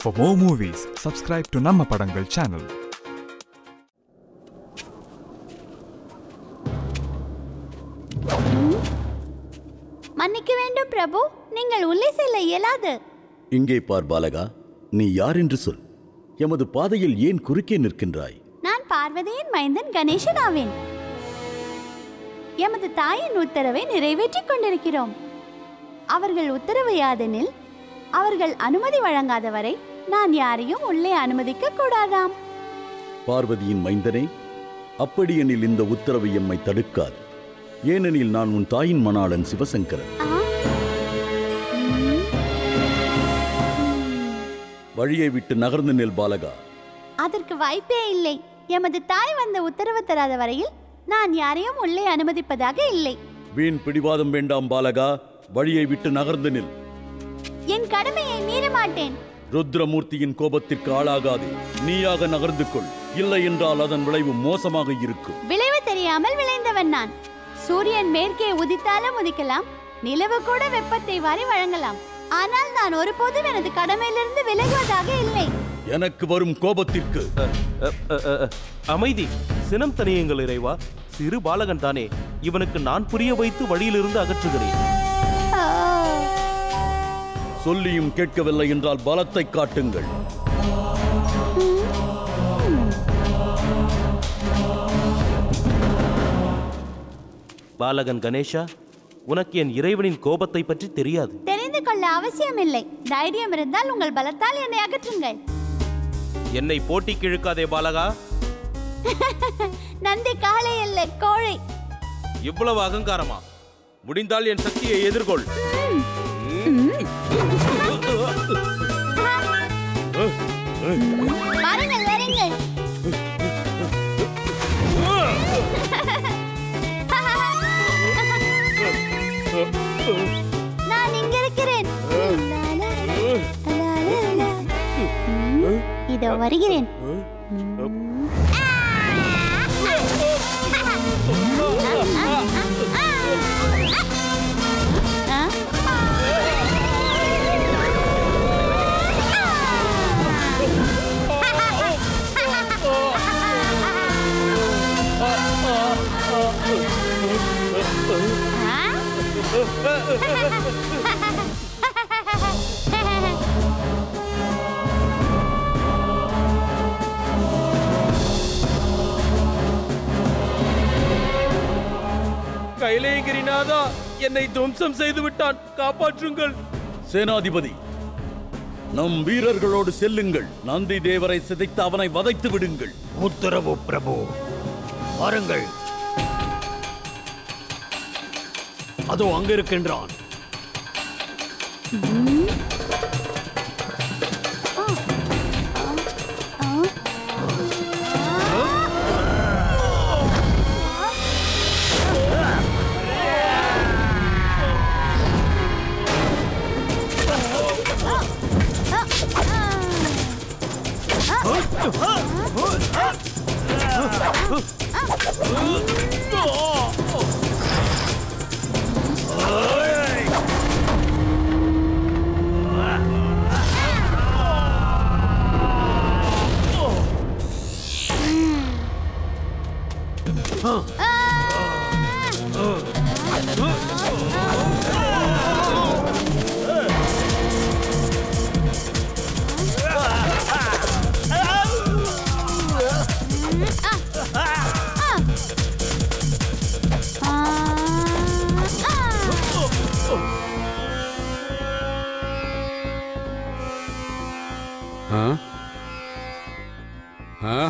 For more movies, subscribe to Namma Padangal channel. மன்னிக்க வேண்டும் பிரபு நீங்கள் உள்ளே செல்ல இயலாது இங்கே பார் பாலகா நீ யார் என்று சொல் எமது பாதையில் ஏன் குறுக்கே நிற்கின்றாய் நான் பார்வதியின் மைந்தன் கணேசன் ஆவேன் எமது தாயின் உத்தரவை நிறைவேற்றிக் கொண்டிருக்கிறோம் அவர்கள் உத்தரவு யாதெனில் அவர்கள் அனுமதி வழங்காத வரை நான் யாரையும் உள்ளே அனுமதிக்க கூடாதாம் பார்வதியின் மைந்தனே அப்படியெனில் இந்த உத்தரவு எம்மை தடுக்காது ஏனெனில் நான் உன் தாயின் மணாளன் சிவசங்கரன் ஆ? ம், வழியை விட்டு நகர்ந்து நெல் பாலகா அதற்கு வாய்ப்பே இல்லை எமது தாய் வந்த உத்தரவு தராத வரையில் நான் யாரையும் உள்ளே அனுமதிப்பதாக இல்லை வீண் பிடிவாதம் வேண்டாம் பாலகா வழியை விட்டு நகர்ந்து நில் என் கடமையை மீற மாட்டேன் ருத்ரமூர்த்தியின் கோபத்திற்கு ஆளாகாதே நீயாக நகர்ந்து கொள் இல்லை என்றால் அதன் விளைவு மோசமாக இருக்கும் விளைவு தெரியாமல் விளைந்தவன் நான் சூரியன் மேற்கே உதித்தாலும் உதிக்கலாம் நிலவு கூட வெப்பத்தை வாரி வழங்கலாம் ஆனால் நான் ஒருபோதும் எனது கடமையிலிருந்து விலகுவதாக இல்லை எனக்கு வரும் கோபத்திற்கு அ, அ, அ, அ, அமைதி சினம் தனியுங்கள் இறைவா சிறு பாலகன் தானே இவனுக்கு நான் புரிய வைத்து வழியிலிருந்து அகற்றுகிறேன் ஆ, சொல்லியும் கேட்கவில்லை என்றால் பலத்தை காட்டுங்கள் பாலகன் கணேஷா உனக்கு என் இறைவனின் கோபத்தை பற்றி தெரியாது தெரிந்து கொள்ள அவசியமில்லை தைரியம் இருந்தால் உங்கள் பலத்தால் என்னை அகற்றுங்கள் என்னை போட்டிக்கு இழுக்காதே பாலகா நந்தி காளை இல்லை கோழை இவ்வளவு அகங்காரமா முடிந்தால் என் சக்தியை எதிர்கொள் வாருங்கள் வாருங்கள் நான் இங்க இருக்கிறேன் ம், இதோ வருகிறேன் ஆ? கைலேகிரிநாதா என்னை துவம்சம் செய்து விட்டான் காப்பாற்றுங்கள் சேனாதிபதி நம் வீரர்களோடு செல்லுங்கள் நந்தி தேவரை சிதைத்து அவனை வதைத்து விடுங்கள் உத்தரவு பிரபு வாருங்கள் அதோ அங்க இருக்கின்றான் हाँ हाँ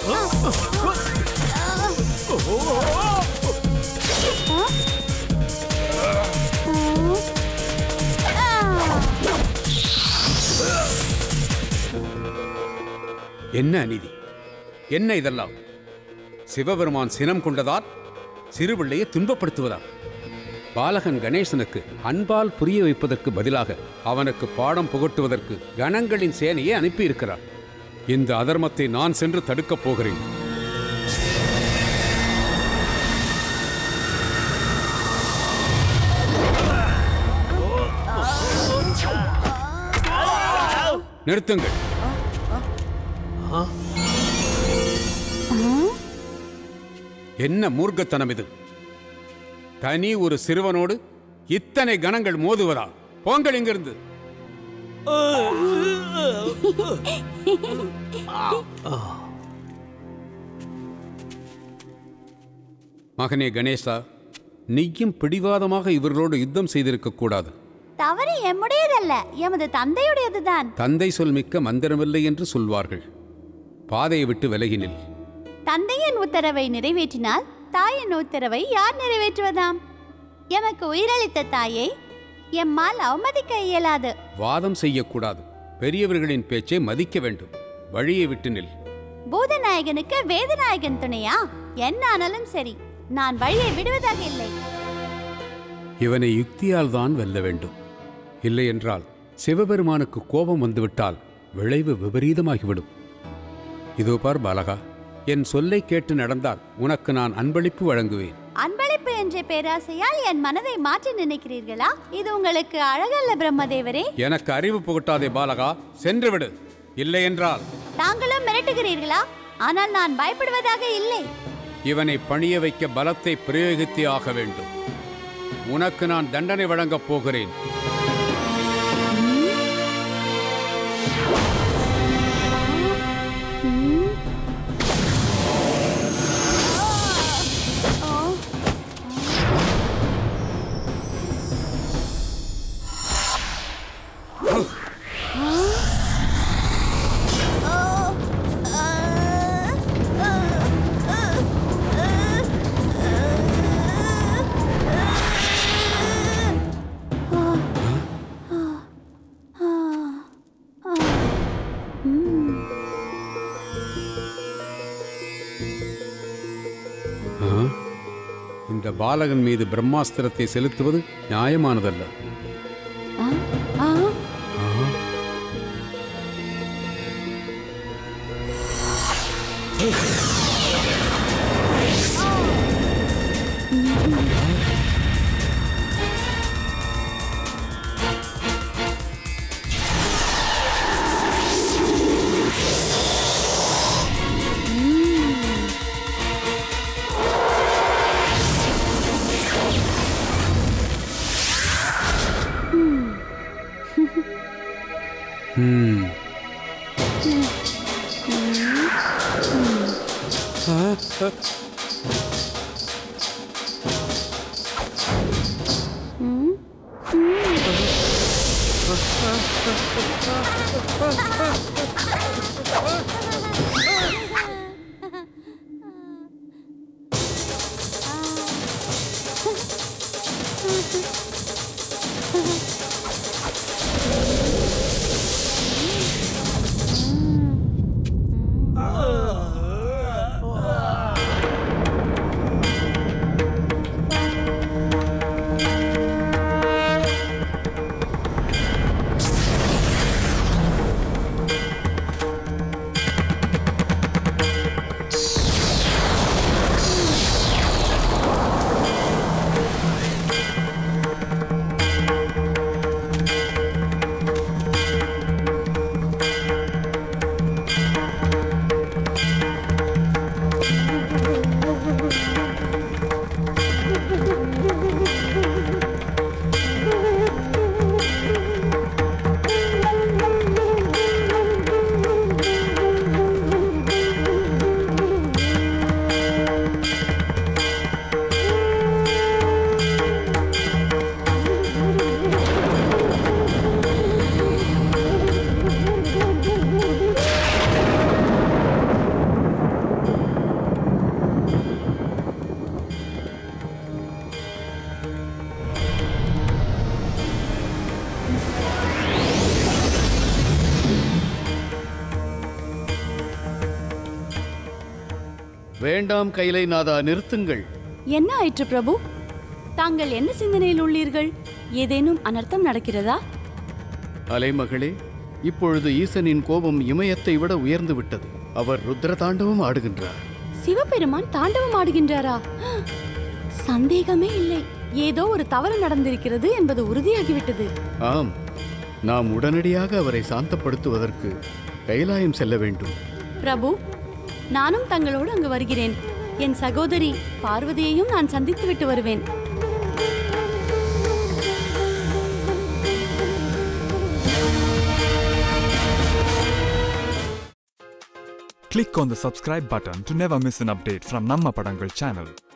என்ன அநீதி என்ன இதெல்லாம் சிவபெருமான் சினம் கொண்டதால் சிறுபிள்ளையை துன்பப்படுத்துவதா பாலகன் கணேசனுக்கு அன்பால் புரிய வைப்பதற்கு பதிலாக அவனுக்கு பாடம் புகட்டுவதற்கு கணங்களின் சேனையை அனுப்பியிருக்கிறார் இந்த அதர்மத்தை நான் சென்று தடுக்கப் போகிறேன் நிறுத்துங்கள் என்ன மூர்க்கத்தனம் இது தனி ஒரு சிறுவனோடு இத்தனை கணங்கள் மோதுவதா போங்கள் இங்கிருந்து மகனே கணேசா நீயும் பிடிவாதமாக இவர்களோடு யுத்தம் செய்திருக்க கூடாது தவறு எம்முடையதல்ல எமது தந்தையுடையதுதான் தந்தை சொல் மிக்க மந்திரமில்லை என்று சொல்வார்கள் பாதையை விட்டு விலகினில் தந்தையின் உத்தரவை நிறைவேற்றினால் தாயின் உத்தரவை யார் நிறைவேற்றுவதாம் எமக்கு உயிரளித்த தாயை எம்மால் அவமதிக்க இயலாது வாதம் செய்யக்கூடாது பெரியவர்களின் பேச்சை மதிக்க வேண்டும் வழியை விட்டு நில் பூதநாயகனுக்கு வேதநாயகன் துணையா என்ன ஆனாலும் சரி நான் வழியை விடுவதாக இல்லை இவனை யுக்தியால் தான் வெல்ல வேண்டும் இல்லை என்றால் சிவபெருமானுக்கு கோபம் வந்துவிட்டால் விளைவு விபரீதமாகிவிடும் இதோ பார் பாலகா என் சொல்லை கேட்டு நடந்தால் உனக்கு நான் அன்பளிப்பு வழங்குவேன் அன்பளிப்பு என்ற பேராசையால் என் மனதை மாற்றி நினைக்கிறீர்களா இது உங்களுக்கு அழகல்ல பிரம்மதேவரே எனக்கு அறிவு புகட்டாதே பாலகா சென்று விடு இல்லை என்றால் தாங்களும் மிரட்டுகிறீர்களா ஆனால் நான் பயப்படுவதாக இல்லை இவனை பணிய வைக்க பலத்தை பிரயோகித்தே ஆக வேண்டும் உனக்கு நான் தண்டனை வழங்கப் போகிறேன் ஆ? இந்த பாலகன் மீது பிரம்மாஸ்திரத்தை செலுத்துவது நியாயமானதல்ல ஆ, ஆ, ம். வேண்டாம் கைலைநாதா நிறுத்துங்கள் என்ன ஆயிற்று பிரபு தாங்கள் என்ன சிந்தனையில் உள்ளீர்கள் ஏதேனும் அனர்த்தம் நடக்கிறதா அலைமகளே இப்பொழுது ஈசனின் கோபம் இமயத்தை விட உயர்ந்து விட்டது அவர் ருத்ரதாண்டவம் ஆடுகின்றார் சிவபெருமான் தாண்டவம் ஆடுகின்றாரா சந்தேகமே இல்லை ஏதோ ஒரு தவறு நடந்திருக்கிறது என்பது உறுதியாகிவிட்டது ஆம் நாம் உடனடியாக அவரை சாந்தப்படுத்துவதற்கு கைலாயம் செல்ல வேண்டும் பிரபு நானும் தங்களோடு அங்கு வருகிறேன் என் சகோதரி பார்வதியையும் நான் சந்தித்து விட்டு வருவேன் Click on the subscribe button to never miss an update from Namma Padangal channel.